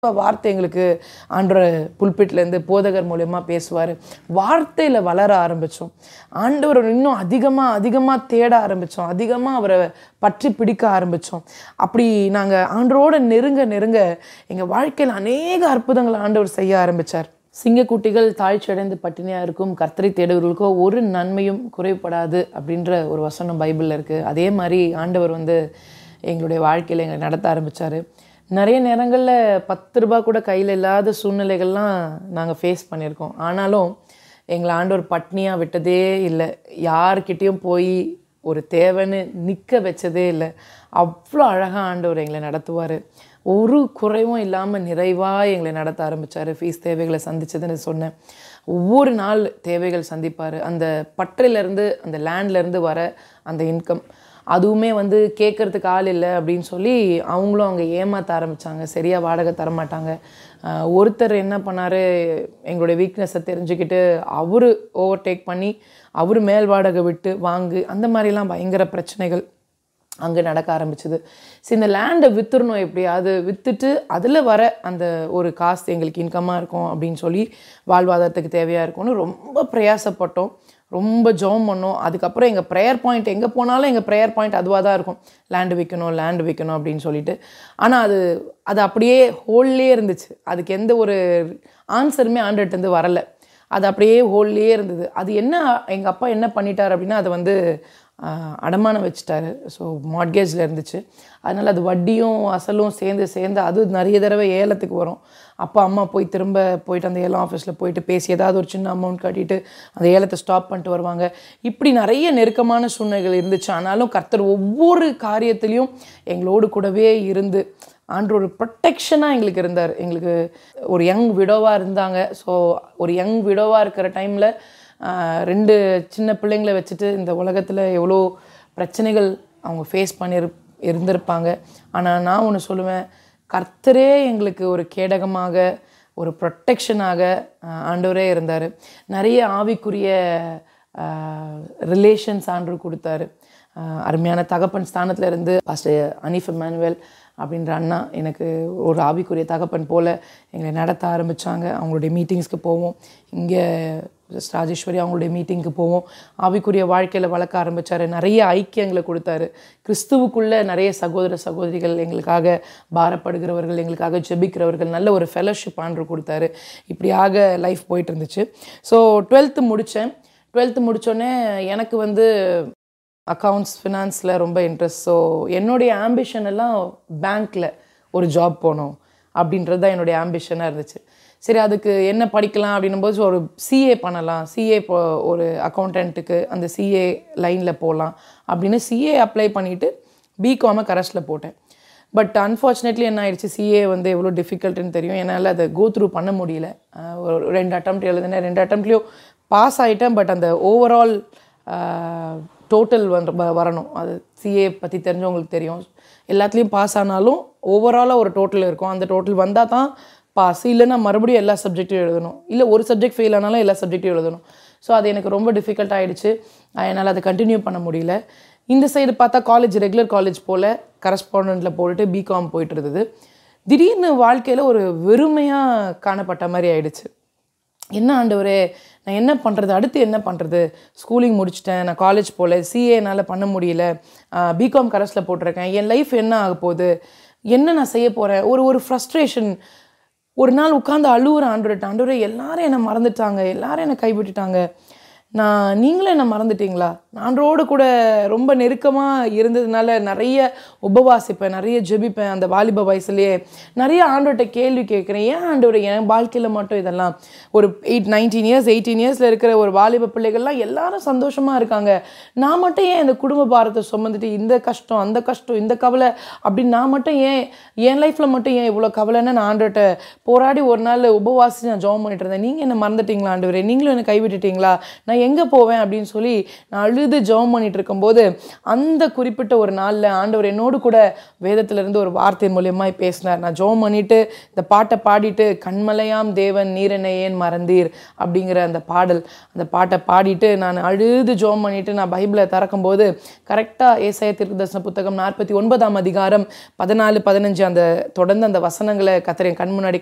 வார்த்தை எங்களுக்கு ஆண்டவர் புல்பிட்லேருந்து போதகர் மூலயமா பேசுவார் வார்த்தையில் வளர ஆரம்பித்தோம் ஆண்டவர் இன்னும் அதிகமாக அதிகமாக தேட ஆரம்பித்தோம் அதிகமாக அவரை பற்றி பிடிக்க ஆரம்பித்தோம் அப்படி நாங்கள் ஆண்டவரோட நெருங்க நெருங்க எங்கள் வாழ்க்கையில் அநேக அற்புதங்களை ஆண்டவர் செய்ய ஆரம்பித்தார் சிங்கக்குட்டிகள் தாழ்ச்சியடைந்து பட்டினியாக இருக்கும் கர்த்தரை தேடுவர்களுக்கோ ஒரு நன்மையும் குறைபடாது அப்படின்ற ஒரு வசனம் பைபிளில் இருக்குது அதே மாதிரி ஆண்டவர் வந்து எங்களுடைய வாழ்க்கையில் எங்களை நடத்த ஆரம்பித்தார் நிறைய நேரங்களில் பத்து ரூபா கூட கையில் இல்லாத சூழ்நிலைகள்லாம் நாங்கள் ஃபேஸ் பண்ணியிருக்கோம் ஆனாலும் எங்களை ஆண்டவர் பட்னியாக விட்டதே இல்லை யார்கிட்டேயும் போய் ஒரு தேவைன்னு நிற்க வச்சதே இல்லை அவ்வளோ அழகாக ஆண்டவர் எங்களை நடத்துவார் ஒரு குறைவும் இல்லாமல் நிறைவாக எங்களை நடத்த ஆரம்பித்தார் ஃபீஸ் தேவைகளை சந்திச்சதுன்னு சொன்னேன் ஒவ்வொரு நாள் தேவைகள் சந்திப்பார் அந்த பற்றிலேருந்து அந்த லேண்ட்லேருந்து வர அந்த இன்கம் அதுவுமே வந்து கேட்குறதுக்கு ஆள் இல்லை அப்படின்னு சொல்லி அவங்களும் அவங்க ஏமாற்ற ஆரம்பித்தாங்க சரியாக வாடகை தரமாட்டாங்க ஆஹ் ஒருத்தர் என்ன பண்ணார் எங்களுடைய வீக்னஸை தெரிஞ்சுக்கிட்டு அவர் ஓவர்டேக் பண்ணி அவர் மேல் வாடகை விட்டு வாங்கு அந்த மாதிரிலாம் பயங்கர பிரச்சனைகள் அங்கே நடக்க ஆரம்பிச்சது சரி இந்த லேண்டை விற்றுறணும் எப்படியாவது விற்றுட்டு அதில் வர அந்த ஒரு காசு எங்களுக்கு இன்கமாக இருக்கும் அப்படின்னு சொல்லி வாழ்வாதாரத்துக்கு தேவையாக இருக்கும்னு ரொம்ப பிரயாசப்பட்டோம் ரொம்ப ஜோம் பண்ணோம் அதுக்கப்புறம் எங்கள் ப்ரேயர் பாயிண்ட் எங்கே போனாலும் எங்கள் ப்ரேயர் பாயிண்ட் அதுவாக தான் இருக்கும் லேண்டு விற்கணும் லேண்டு விற்கணும் அப்படின்னு சொல்லிட்டு ஆனால் அது அது அப்படியே ஹோல்லே இருந்துச்சு அதுக்கு எந்த ஒரு ஆன்சருமே ஆண்டர்ட்டேருந்து வரலை அது அப்படியே ஹோல்லே இருந்தது அது என்ன எங்கள் அப்பா என்ன பண்ணிட்டார் அப்படின்னா அதை வந்து ஆஹ், அடமானம் வச்சுட்டாரு ஸோ மாட்கேஜில் இருந்துச்சு அதனால் அது வட்டியும் அசலும் சேர்ந்து சேர்ந்து அது நிறைய தடவை ஏலத்துக்கு வரும் அப்பா அம்மா போய் திரும்ப போயிட்டு அந்த ஏலம் ஆஃபீஸில் போயிட்டு பேசி ஏதாவது ஒரு சின்ன அமௌண்ட் கட்டிட்டு அந்த ஏலத்தை ஸ்டாப் பண்ணிட்டு வருவாங்க இப்படி நிறைய நெருக்கமான சூழ்நிலைகள் இருந்துச்சு ஆனாலும் கர்த்தர் ஒவ்வொரு காரியத்திலையும் எங்களோடு கூடவே இருந்து ஆண்டு ஒரு ப்ரொட்டெக்ஷனாக எங்களுக்கு இருந்தார் எங்களுக்கு ஒரு யங் விடோவாக இருந்தாங்க ஸோ ஒரு யங் விடோவாக இருக்கிற டைமில் ரெண்டு சின்ன பிள்ளைங்களை வச்சுட்டு இந்த உலகத்தில் எவ்வளோ பிரச்சனைகள் அவங்க ஃபேஸ் பண்ணிரு இருந்திருப்பாங்க ஆனால் நான் ஒன்று சொல்லுவேன் கர்த்தரே எங்களுக்கு ஒரு கேடகமாக ஒரு ப்ரொட்டெக்ஷனாக ஆண்டவரே இருந்தார் நிறைய ஆவிக்குரிய ரிலேஷன்ஸ் ஆண்டு கொடுத்தாரு ஆஹ் அருமையான தகப்பன் ஸ்தானத்தில் இருந்து பாஸ்டர் அனீஃப் எமானுவேல் அப்படின்ற அண்ணா எனக்கு ஒரு ஆவிக்குரிய தகப்பன் போல் எங்களை நடத்த ஆரம்பித்தாங்க அவங்களுடைய மீட்டிங்ஸ்க்கு போவோம் இங்கே ராஜேஸ்வரி அவங்களுடைய மீட்டிங்க்கு போவோம் ஆவிக்குரிய வாழ்க்கையில் வளர்க்க ஆரம்பித்தார் நிறைய ஐக்கியங்களை கொடுத்தாரு கிறிஸ்துவுக்குள்ளே நிறைய சகோதர சகோதரிகள் எங்களுக்காக பாரப்படுகிறவர்கள் எங்களுக்காக ஜெபிக்கிறவர்கள் நல்ல ஒரு ஃபெலோஷிப் ஆண்டு கொடுத்தாரு இப்படியாக லைஃப் போயிட்டு இருந்துச்சு ஸோ டுவெல்த்து முடித்தேன் டுவெல்த்து முடித்தோடனே எனக்கு வந்து அக்கௌண்ட்ஸ் ஃபினான்ஸில் ரொம்ப இன்ட்ரெஸ்ட் ஸோ என்னுடைய ஆம்பிஷன் எல்லாம் பேங்க்கில் ஒரு ஜாப் போகணும் அப்படின்றது தான் என்னுடைய ஆம்பிஷனாக இருந்துச்சு சரி அதுக்கு என்ன படிக்கலாம் அப்படின்னும் போது ஒரு சிஏ பண்ணலாம் சிஏ இப்போ ஒரு அக்கௌண்டண்ட்டுக்கு அந்த சிஏ லைனில் போகலாம் அப்படின்னு சிஏ அப்ளை பண்ணிவிட்டு பிகாமை கரஸில் போட்டேன் பட் அன்ஃபார்ச்சுனேட்லி என்ன ஆயிடுச்சு சிஏ வந்து எவ்வளோ டிஃபிகல்ட்டுன்னு தெரியும் என்னால் அதை கோ த்ரூ பண்ண முடியல அஹ் ஒரு ரெண்டு அட்டம் எழுதினேன் ரெண்டு அட்டம்ப்ட்லேயும் பாஸ் ஆகிட்டேன் பட் அந்த ஓவரால் டோட்டல் வந்து வ- வரணும் அது சிஏ பற்றி தெரிஞ்சவங்களுக்கு தெரியும் எல்லாத்துலேயும் பாஸ் ஆனாலும் ஓவராலாக ஒரு டோட்டல் இருக்கும் அந்த டோட்டல் வந்தால் தான் பாஸ் இல்லைன்னா மறுபடியும் எல்லா சப்ஜெக்ட்டும் எழுதணும் இல்லை ஒரு சப்ஜெக்ட் ஃபெயில் ஆனாலும் எல்லா சப்ஜெக்ட்டும் எழுதணும் ஸோ அது எனக்கு ரொம்ப டிஃபிகல்ட் ஆகிடுச்சு என்னால் அதை கண்டினியூ பண்ண முடியல இந்த சைடு பார்த்தா காலேஜ் ரெகுலர் காலேஜ் போல் கரஸ்பாண்டண்ட்டில் போட்டுட்டு பிகாம் போயிட்டு இருந்தது திடீர்னு வாழ்க்கையில் ஒரு வெறுமையாக காணப்பட்ட மாதிரி ஆயிடுச்சு என்ன ஆண்டவரே நான் என்ன பண்ணுறது அடுத்து என்ன பண்ணுறது ஸ்கூலிங் முடிச்சிட்டேன் நான் காலேஜ் போகல சிஏ என்னால் பண்ண முடியல பிகாம் கரஸில் போட்டிருக்கேன் என் லைஃப் என்ன ஆக போகுது என்ன நான் செய்ய போகிறேன் ஒரு ஒரு ஃப்ரஸ்ட்ரேஷன் ஒரு நாள் உட்காந்து அழுவுற ஆண்டவர்கிட்ட ஆண்டவரே எல்லாரும் என்னை மறந்துட்டாங்க எல்லாரும் என்னை கைவிட்டுட்டாங்க நான் நீங்களும் என்னை மறந்துட்டீங்களா நான் ஆண்டவரோடு கூட ரொம்ப நெருக்கமாக இருந்ததுனால நிறைய உபவாசிப்பேன் நிறைய ஜெபிப்பேன் அந்த வாலிப வயசுலேயே நிறைய ஆண்டவர்கிட்ட கேள்வி கேட்குறேன் ஏன் ஆண்டவர் என் வாழ்க்கையில் மட்டும் இதெல்லாம் ஒரு எயிட் நைன்டீன் இயர்ஸ் எயிட்டீன் இயர்ஸில் இருக்கிற ஒரு வாலிப பிள்ளைகள்லாம் எல்லாரும் சந்தோஷமாக இருக்காங்க நான் மட்டும் ஏன் இந்த குடும்ப பாரத்தை சுமந்துட்டு இந்த கஷ்டம் அந்த கஷ்டம் இந்த கவலை அப்படின்னு நான் மட்டும் ஏன் என் லைஃப்பில் மட்டும் ஏன் இவ்வளோ கவலைன்னு நான் ஆண்டவர்கிட்ட போராடி ஒரு நாள் உபவாசி நான் ஜெபம் பண்ணிட்டு இருந்தேன் நீங்கள் என்ன மறந்துட்டீங்களா ஆண்டவரே நீங்களும் என்னை கைவிட்டுட்டீங்களா நான் நான் எங்கே போவேன் அப்படின்னு சொல்லி நான் அழுது ஜெபம் பண்ணிட்டு இருக்கும்போது அந்த குறிப்பிட்ட ஒரு நாளில் ஆண்டவர் என்னோடு கூட வேதத்திலிருந்து ஒரு வார்த்தை மூலியமாக பேசினார் நான் ஜெபம் பண்ணிட்டு இந்த பாட்டை பாடிட்டு கண்மலையாம் தேவன் நீரென்னை ஏன் மறந்தீர் அப்படிங்கிற அந்த பாடல் அந்த பாட்டை பாடிட்டு நான் அழுது ஜெபம் பண்ணிட்டு நான் பைபிளை திறக்கும்போது கரெக்டாக ஏசாய தீர்க்கதர்சன புத்தகம் நாற்பத்தி ஒன்பதாம் அதிகாரம் பதினாலு பதினஞ்சு அந்த தொடர்ந்து அந்த வசனங்களை கத்திர கண் முன்னாடி